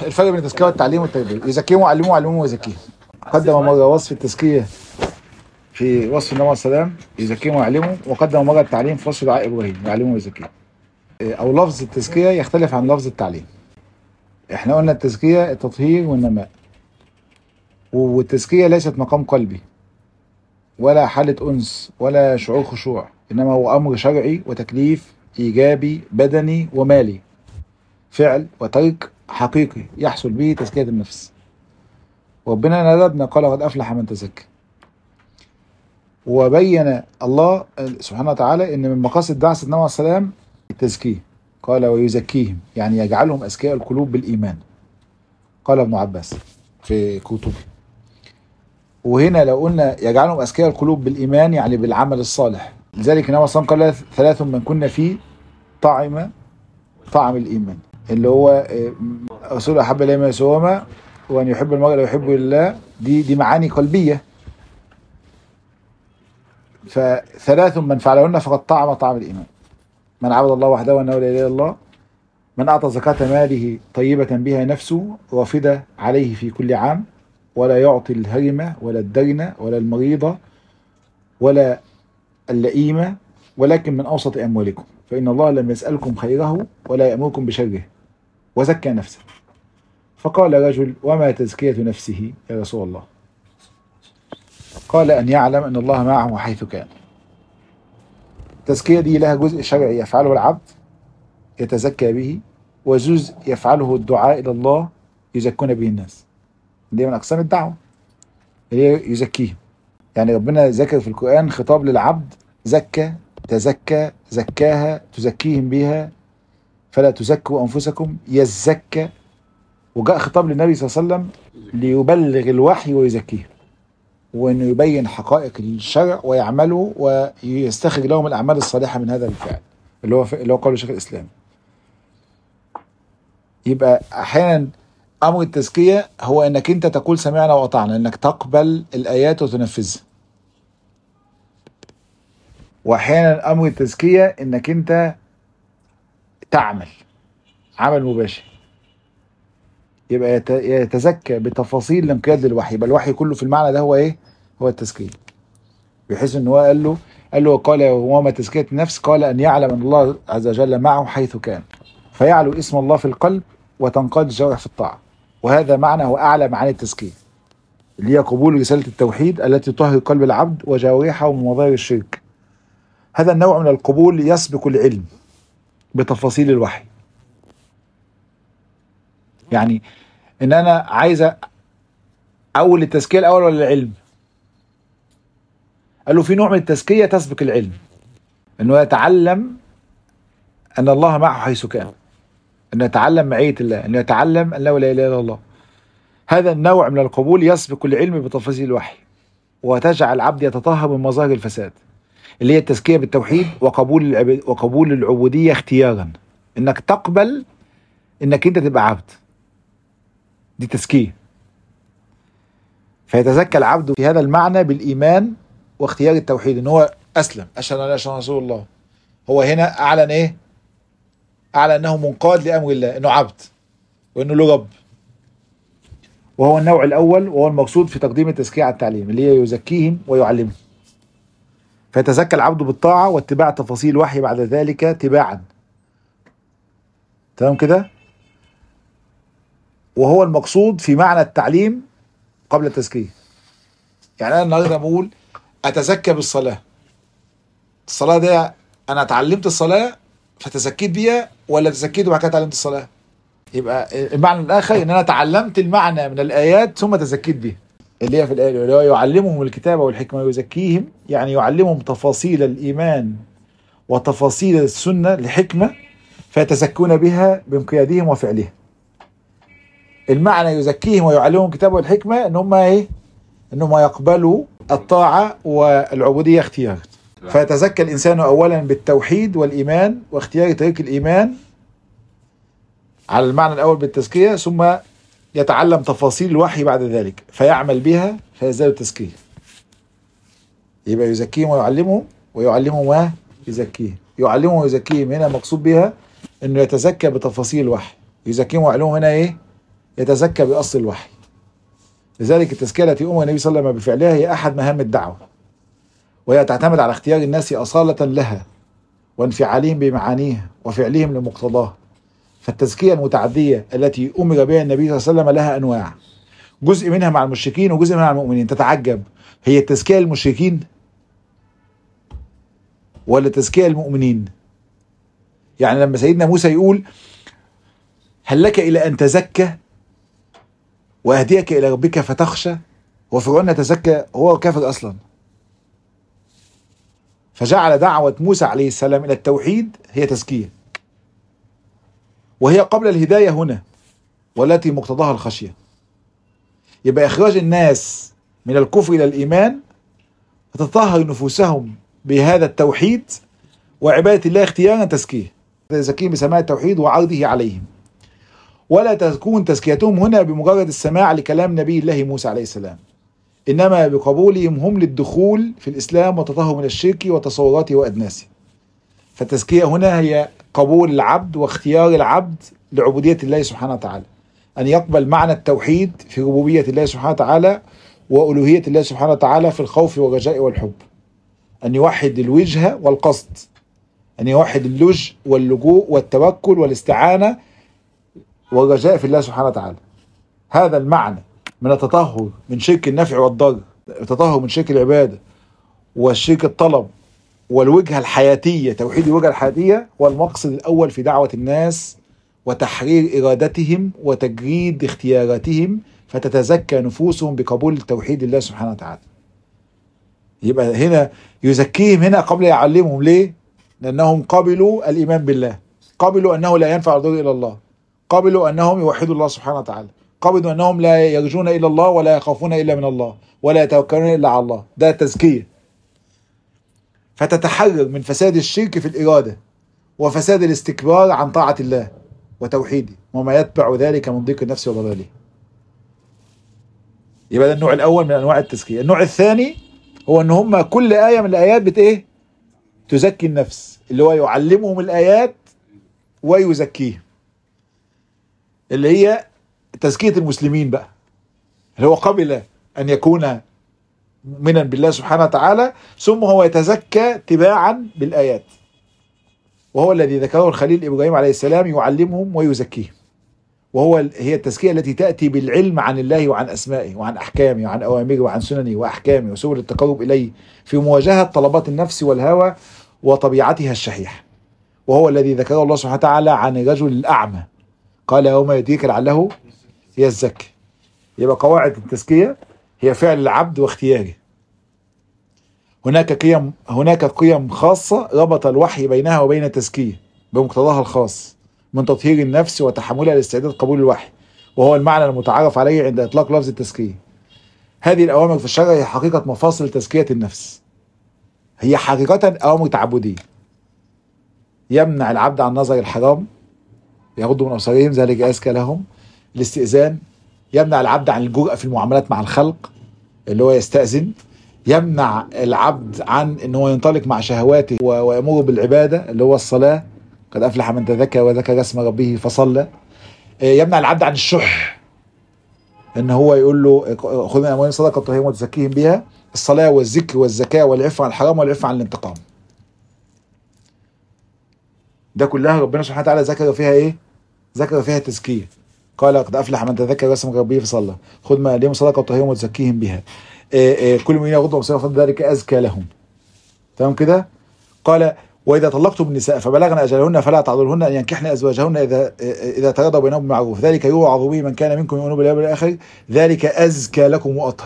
الفرق بين التزكيه والتعليم والتربيه يزكيهم ويعلمهم ويعلمهم ويزكيهم قدم مره وصف التزكيه في وصف النبي صلى الله عليه وسلم يزكيهم ويعلمهم وقدم مره التعليم في وصف دعاء ابراهيم يعلمهم ويزكيهم او لفظ التزكيه يختلف عن لفظ التعليم احنا قلنا التزكيه التطهير والنماء والتزكيه ليست مقام قلبي ولا حاله انس ولا شعور خشوع انما هو امر شرعي وتكليف ايجابي بدني ومالي فعل وترك حقيقي يحصل به تزكيه النفس ربنا ندبنا قال قد افلح من تزكى وبين الله سبحانه وتعالى ان من مقاصد بعث النبي عليه السلام التزكيه قال ويزكيهم يعني يجعلهم اذكياء القلوب بالايمان قال ابن عباس في كتبه وهنا لو قلنا يجعلهم اذكياء القلوب بالايمان يعني بالعمل الصالح لذلك النبي صلى الله عليه وسلم قال ثلاث من كنا فيه طعم طعم الايمان اللي هو رسول احب اليه ما يسوما وان يحب المرء لا يحب الله دي دي معاني قلبيه فثلاث من فعلهن فقد طعم طعم الايمان من عبد الله وحده وانه لا اله الا الله من اعطى زكاه ماله طيبه بها نفسه رافده عليه في كل عام ولا يعطي الهرمه ولا الدينه ولا المريضه ولا اللئيمه ولكن من اوسط اموالكم فان الله لم يسالكم خيره ولا يامركم بشره وزكى نفسه فقال رجل وما تزكيه نفسه يا رسول الله قال أن يعلم أن الله معه حيث كان التزكية دي لها جزء شرعي يفعله العبد يتزكى به وجزء يفعله الدعاء إلى الله يزكون به الناس دي من أقسام الدعوة اللي هي يزكيهم يعني ربنا ذكر في القرآن خطاب للعبد زكى تزكى زكاها تزكيهم بها فلا تزكوا أنفسكم يزكى وجاء خطاب للنبي صلى الله عليه وسلم ليبلغ الوحي ويزكيهم وانه يبين حقائق الشرع ويعمله ويستخرج لهم الاعمال الصالحه من هذا الفعل اللي هو اللي هو قول شيخ الاسلام. يبقى احيانا امر التزكيه هو انك انت تقول سمعنا واطعنا انك تقبل الايات وتنفذها. واحيانا امر التزكيه انك انت تعمل عمل مباشر. يبقى يتزكى بتفاصيل الانقياد للوحي يبقى الوحي كله في المعنى ده هو ايه هو التزكيه بحيث ان هو قال له قال له قال وما تزكيه النفس قال ان يعلم ان الله عز وجل معه حيث كان فيعلو اسم الله في القلب وتنقاد الجوارح في الطاعه وهذا معنى هو اعلى معاني التزكيه اللي هي قبول رساله التوحيد التي تطهر قلب العبد وجوارحه من مظاهر الشرك هذا النوع من القبول يسبق العلم بتفاصيل الوحي يعني ان انا عايز اول التزكيه الاول ولا العلم قال له في نوع من التزكيه تسبق العلم انه يتعلم ان الله معه حيث كان انه يتعلم معيه الله انه يتعلم انه لا اله الا الله هذا النوع من القبول يسبق العلم بتفاصيل الوحي وتجعل العبد يتطهر من مظاهر الفساد اللي هي التزكيه بالتوحيد وقبول العبد وقبول العبوديه اختيارا انك تقبل انك انت تبقى عبد دي تزكيه فيتزكى العبد في هذا المعنى بالايمان واختيار التوحيد ان هو اسلم اشهد ان لا اله الا رسول الله هو هنا اعلن ايه؟ اعلن انه منقاد لامر الله انه عبد وانه له رب وهو النوع الاول وهو المقصود في تقديم التزكيه على التعليم اللي هي يزكيهم ويعلمهم فيتزكى العبد بالطاعه واتباع تفاصيل الوحي بعد ذلك تباعا تمام كده؟ وهو المقصود في معنى التعليم قبل التزكيه يعني انا النهارده بقول اتزكى بالصلاه الصلاه دي انا اتعلمت الصلاه فتزكيت بيها ولا تزكيت وبعد كده اتعلمت الصلاه يبقى المعنى الاخر ان انا تعلمت المعنى من الايات ثم تزكيت بيها اللي هي في الايه اللي هو يعلمهم الكتاب والحكمه ويزكيهم يعني يعلمهم تفاصيل الايمان وتفاصيل السنه لحكمه فيتزكون بها بانقيادهم وفعلهم المعنى يزكيهم ويعلمهم الكتاب والحكمة ان هم ايه ان هم يقبلوا الطاعة والعبودية اختيارا فيتزكى الانسان اولا بالتوحيد والايمان واختيار طريق الايمان على المعنى الاول بالتزكية ثم يتعلم تفاصيل الوحي بعد ذلك فيعمل بها فيزداد التزكية يبقى يزكيهم ويعلمهم ويعلمهم ويزكيهم يعلمهم ويزكيهم هنا مقصود بها انه يتزكى بتفاصيل الوحي يزكيهم ويعلمهم هنا ايه يتزكى بأصل الوحي لذلك التزكية التي أمر النبي صلى الله عليه وسلم بفعلها هي أحد مهام الدعوة وهي تعتمد على اختيار الناس أصالة لها وانفعالهم بمعانيها وفعلهم لمقتضاها فالتزكية المتعدية التي أمر بها النبي صلى الله عليه وسلم لها أنواع جزء منها مع المشركين وجزء منها مع المؤمنين تتعجب هي التزكية المشركين ولا تزكية المؤمنين يعني لما سيدنا موسى يقول هل لك إلى أن تزكى وأهديك إلى ربك فتخشى وفرعون تزكى هو كافر أصلا فجعل دعوة موسى عليه السلام إلى التوحيد هي تزكية وهي قبل الهداية هنا والتي مقتضاها الخشية يبقى إخراج الناس من الكفر إلى الإيمان فتطهر نفوسهم بهذا التوحيد وعبادة الله اختيارا تزكيه تزكيهم بسماع التوحيد وعرضه عليهم ولا تكون تزكيتهم هنا بمجرد السماع لكلام نبي الله موسى عليه السلام إنما بقبولهم هم للدخول في الإسلام والتطهر من الشرك وتصوراته وأدناسه فالتزكية هنا هي قبول العبد واختيار العبد لعبودية الله سبحانه وتعالى أن يقبل معنى التوحيد في ربوبية الله سبحانه وتعالى وألوهية الله سبحانه وتعالى في الخوف والرجاء والحب أن يوحد الوجهة والقصد أن يوحد اللج واللجوء والتوكل والاستعانة والرجاء في الله سبحانه وتعالى هذا المعنى من التطهر من شرك النفع والضر التطهر من شرك العبادة والشرك الطلب والوجهة الحياتية توحيد الوجهة الحياتية والمقصد الأول في دعوة الناس وتحرير إرادتهم وتجريد اختياراتهم فتتزكى نفوسهم بقبول توحيد الله سبحانه وتعالى يبقى هنا يزكيهم هنا قبل يعلمهم ليه لأنهم قبلوا الإيمان بالله قبلوا أنه لا ينفع الضر إلى الله قبلوا أنهم يوحدوا الله سبحانه وتعالى قبلوا أنهم لا يرجون إلا الله ولا يخافون إلا من الله ولا يتوكلون إلا على الله ده تزكية فتتحرر من فساد الشرك في الإرادة وفساد الاستكبار عن طاعة الله وتوحيده وما يتبع ذلك من ضيق النفس وضلاله يبقى ده النوع الأول من أنواع التزكية النوع الثاني هو أن هم كل آية من الآيات بت إيه تزكي النفس اللي هو يعلمهم الآيات ويزكيهم اللي هي تزكية المسلمين بقى اللي هو قبل أن يكون مؤمنا بالله سبحانه وتعالى ثم هو يتزكى تباعا بالآيات وهو الذي ذكره الخليل إبراهيم عليه السلام يعلمهم ويزكيهم وهو هي التزكية التي تأتي بالعلم عن الله وعن أسمائه وعن أحكامه وعن أوامره وعن سننه وأحكامه وسبل التقرب إليه في مواجهة طلبات النفس والهوى وطبيعتها الشحيحة وهو الذي ذكره الله سبحانه وتعالى عن الرجل الأعمى قال يوم يديك لعله يزكي يبقى قواعد التزكية هي فعل العبد واختياره هناك قيم هناك قيم خاصة ربط الوحي بينها وبين التزكية بمقتضاها الخاص من تطهير النفس وتحملها لاستعداد قبول الوحي وهو المعنى المتعارف عليه عند إطلاق لفظ التزكية هذه الأوامر في الشرع هي حقيقة مفاصل تزكية النفس هي حقيقة أوامر تعبدية يمنع العبد عن نظر الحرام يغضوا من أبصارهم ذلك أزكى لهم الاستئذان يمنع العبد عن الجرأة في المعاملات مع الخلق اللي هو يستأذن يمنع العبد عن ان هو ينطلق مع شهواته ويمر بالعباده اللي هو الصلاه قد افلح من تذكر وذكر اسم ربه فصلى يمنع العبد عن الشح ان هو يقول له خذ من اموالهم صدقه طهيره وتزكيهم بها الصلاه والذكر والزكاه والعفه عن الحرام والعفه عن الانتقام ده كلها ربنا سبحانه وتعالى ذكر فيها ايه ذكر فيها تزكيه قال قد افلح من تذكر اسم ربه فصلى خذ من اموالهم صدقه طهيره وتزكيهم بها كل من يغض بصيرة ذلك أزكى لهم تمام كده قال وإذا طلقتم النساء فبلغن أجلهن فلا تعذرهن أن ينكحن أزواجهن إذا إذا تراضوا بينهم بالمعروف ذلك يوعظ به من كان منكم يؤمن باليوم الآخر ذلك أزكى لكم وأطهر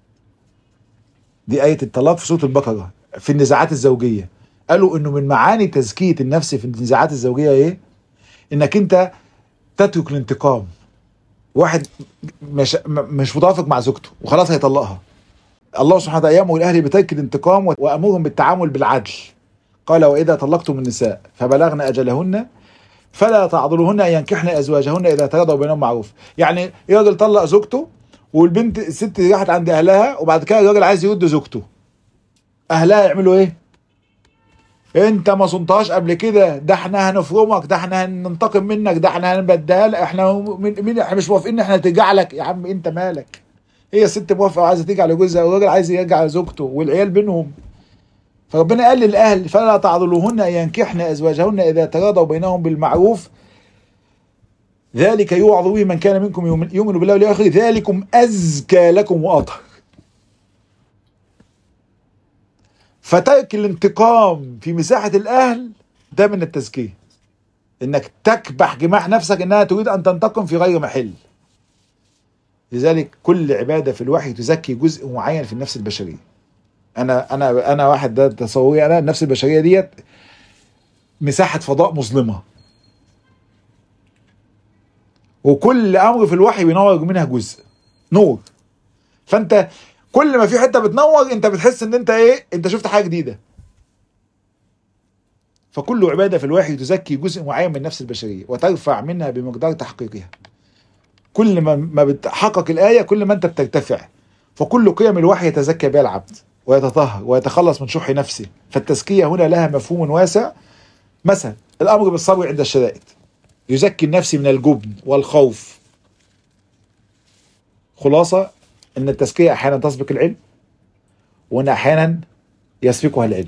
دي آية الطلاق في سورة البقرة في النزاعات الزوجية قالوا إنه من معاني تزكية النفس في النزاعات الزوجية إيه؟ إنك أنت تترك الانتقام واحد مش مش متوافق مع زوجته وخلاص هيطلقها الله سبحانه وتعالى يامر الاهل بترك الانتقام وامرهم بالتعامل بالعدل قال واذا طلقتم النساء فبلغن اجلهن فلا تعذروهن ان ينكحن ازواجهن اذا تراضوا بينهم معروف يعني الراجل طلق زوجته والبنت الست راحت عند اهلها وبعد كده الراجل عايز يرد زوجته اهلها يعملوا ايه انت ما صنتهاش قبل كده ده احنا هنفرمك ده احنا هننتقم منك ده احنا هنبدلها لك احنا مين مين احنا مش موافقين ان احنا ترجع لك يا عم انت مالك هي الست موافقه وعايزه ترجع لجوزها والراجل عايز يرجع لزوجته والعيال بينهم فربنا قال للاهل فلا تعضلوهن ان ينكحن ازواجهن اذا تراضوا بينهم بالمعروف ذلك يوعظ به من كان منكم يؤمن بالله والاخر ذلكم ازكى لكم واطهر فترك الانتقام في مساحة الأهل ده من التزكية إنك تكبح جماح نفسك إنها تريد أن تنتقم في غير محل لذلك كل عبادة في الوحي تزكي جزء معين في النفس البشرية أنا أنا أنا واحد ده تصوري أنا النفس البشرية ديت مساحة فضاء مظلمة وكل أمر في الوحي بينور منها جزء نور فأنت كل ما في حته بتنور انت بتحس ان انت ايه انت شفت حاجه جديده فكل عباده في الوحي تزكي جزء معين من النفس البشريه وترفع منها بمقدار تحقيقها كل ما ما بتحقق الايه كل ما انت بترتفع فكل قيم الوحي يتزكى بها العبد ويتطهر ويتخلص من شح نفسه فالتزكيه هنا لها مفهوم واسع مثلا الامر بالصبر عند الشدائد يزكي النفس من الجبن والخوف خلاصه ان التزكيه احيانا تسبق العلم وان احيانا يسبقها العلم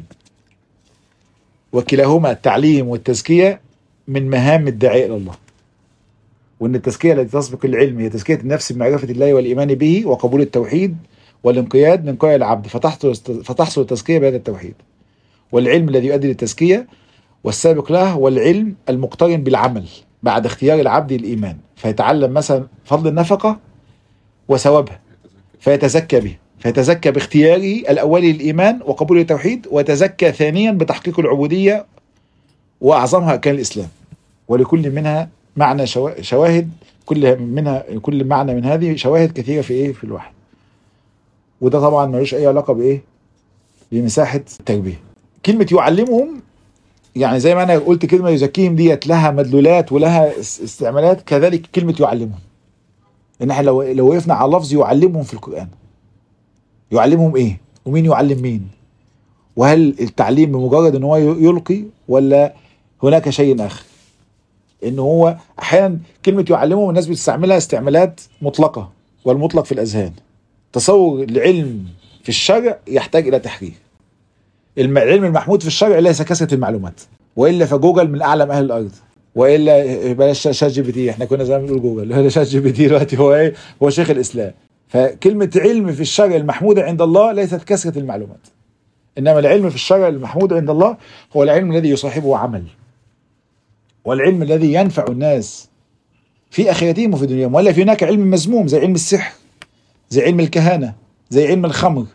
وكلاهما التعليم والتزكيه من مهام الداعيه الى الله وان التزكيه التي تسبق العلم هي تزكيه النفس بمعرفه الله والايمان به وقبول التوحيد والانقياد من قيل العبد فتحصل فتحصل التزكيه بهذا التوحيد والعلم الذي يؤدي للتزكيه والسابق له هو العلم المقترن بالعمل بعد اختيار العبد الايمان فيتعلم مثلا فضل النفقه وثوابها فيتزكى به فيتزكى باختياره الأولي للإيمان وقبول التوحيد ويتزكى ثانيا بتحقيق العبودية وأعظمها كان الإسلام ولكل منها معنى شواهد كل منها كل معنى من هذه شواهد كثيرة في إيه في الوحي وده طبعا ملوش أي علاقة بإيه بمساحة التربية كلمة يعلمهم يعني زي ما أنا قلت كلمة يزكيهم ديت لها مدلولات ولها استعمالات كذلك كلمة يعلمهم ان احنا لو لو وقفنا على لفظ يعلمهم في القران يعلمهم ايه ومين يعلم مين وهل التعليم بمجرد ان هو يلقي ولا هناك شيء اخر ان هو احيانا كلمه يعلمهم الناس بتستعملها استعمالات مطلقه والمطلق في الاذهان تصور العلم في الشرع يحتاج الى تحرير العلم المحمود في الشرع ليس كثره المعلومات والا فجوجل من اعلم اهل الارض والا بلاش شات جي بي تي احنا كنا زمان بنقول جوجل هذا شات جي بي تي دلوقتي هو ايه هو شيخ الاسلام فكلمه علم في الشرع المحموده عند الله ليست كثره المعلومات انما العلم في الشرع المحمود عند الله هو العلم الذي يصاحبه عمل والعلم الذي ينفع الناس في اخرتهم وفي دنياهم ولا في هناك علم مذموم زي علم السحر زي علم الكهنه زي علم الخمر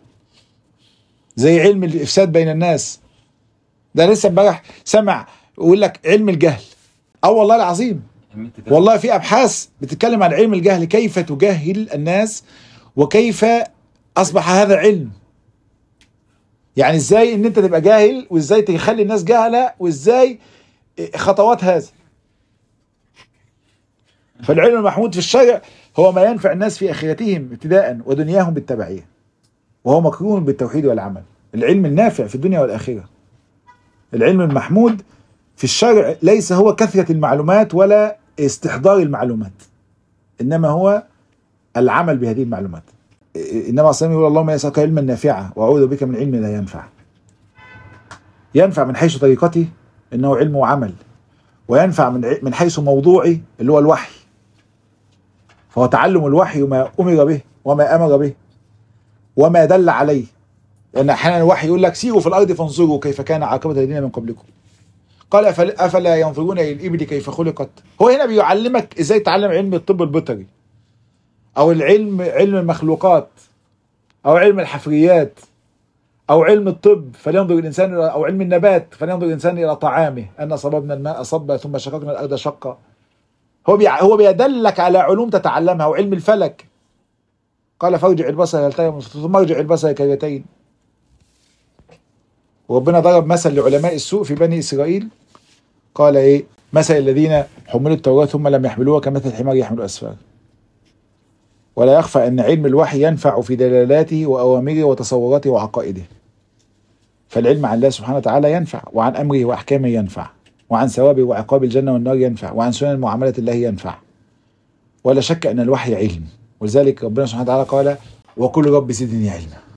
زي علم الافساد بين الناس ده لسه امبارح سمع يقول لك علم الجهل اه والله العظيم والله في ابحاث بتتكلم عن علم الجهل كيف تجهل الناس وكيف اصبح هذا علم يعني ازاي ان انت تبقى جاهل وازاي تخلي الناس جهله وازاي خطوات هذا فالعلم المحمود في الشرع هو ما ينفع الناس في اخرتهم ابتداء ودنياهم بالتبعيه وهو مقرون بالتوحيد والعمل العلم النافع في الدنيا والاخره العلم المحمود في الشرع ليس هو كثرة المعلومات ولا استحضار المعلومات إنما هو العمل بهذه المعلومات إنما أصلا يقول اللهم يسألك علما نافعا وأعوذ بك من علم لا ينفع ينفع من حيث طريقته إنه علم وعمل وينفع من من حيث موضوعه اللي هو الوحي فهو تعلم الوحي وما أمر به وما أمر به وما دل عليه لأن أحيانا الوحي يقول لك سيروا في الأرض فانظروا كيف كان عاقبة الذين من قبلكم قال افلا ينظرون الى الابل كيف خلقت هو هنا بيعلمك ازاي تتعلم علم الطب البيطري او العلم علم المخلوقات او علم الحفريات او علم الطب فلينظر الانسان او علم النبات فلينظر الانسان الى طعامه ان صببنا الماء صبا ثم شققنا الارض شقا هو بي هو بيدلك على علوم تتعلمها وعلم الفلك قال فارجع البصر هل ترى ثم ارجع البصر كرتين وربنا ضرب مثل لعلماء السوء في بني اسرائيل قال ايه مثل الذين حملوا التوراة ثم لم يحملوها كمثل الحمار يحمل اسفار ولا يخفى ان علم الوحي ينفع في دلالاته واوامره وتصوراته وعقائده فالعلم عن الله سبحانه وتعالى ينفع وعن امره واحكامه ينفع وعن ثوابه وعقاب الجنه والنار ينفع وعن سنن معامله الله ينفع ولا شك ان الوحي علم ولذلك ربنا سبحانه وتعالى قال وكل رب زدني علما